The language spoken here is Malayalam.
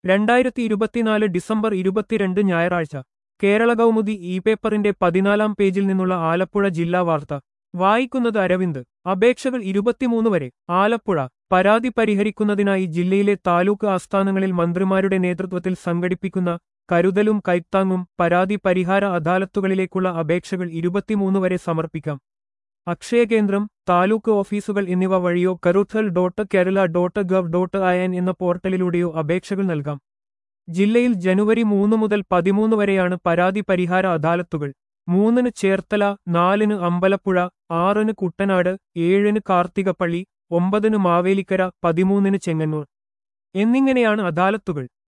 രണ്ടായിരത്തി ഇരുപത്തിനാല് ഡിസംബർ ഇരുപത്തിരണ്ട് ഞായറാഴ്ച കേരള കൗമുദി ഇ പേപ്പറിന്റെ പതിനാലാം പേജിൽ നിന്നുള്ള ആലപ്പുഴ ജില്ലാ വാർത്ത വായിക്കുന്നത് അരവിന്ദ് അപേക്ഷകൾ ഇരുപത്തിമൂന്ന് വരെ ആലപ്പുഴ പരാതി പരിഹരിക്കുന്നതിനായി ജില്ലയിലെ താലൂക്ക് ആസ്ഥാനങ്ങളിൽ മന്ത്രിമാരുടെ നേതൃത്വത്തിൽ സംഘടിപ്പിക്കുന്ന കരുതലും കൈത്താങ്ങും പരാതി പരിഹാര അദാലത്തുകളിലേക്കുള്ള അപേക്ഷകൾ ഇരുപത്തിമൂന്ന് വരെ സമർപ്പിക്കാം അക്ഷയകേന്ദ്രം താലൂക്ക് ഓഫീസുകൾ എന്നിവ വഴിയോ Karuthal dot Kerala dot gov dot I N എന്ന പോർട്ടലിലൂടെയോ അപേക്ഷകൾ നൽകാം ജില്ലയിൽ ജനുവരി മൂന്ന് മുതൽ പതിമൂന്ന് വരെയാണ് പരാതി പരിഹാര അദാലത്തുകൾ മൂന്നിന് ചേർത്തല നാലിന് അമ്പലപ്പുഴ ആറിന് കുട്ടനാട് ഏഴിന് കാർത്തികപ്പള്ളി ഒമ്പതിന് മാവേലിക്കര പതിമൂന്നിന് ചെങ്ങന്നൂർ എന്നിങ്ങനെയാണ് അദാലത്തുകൾ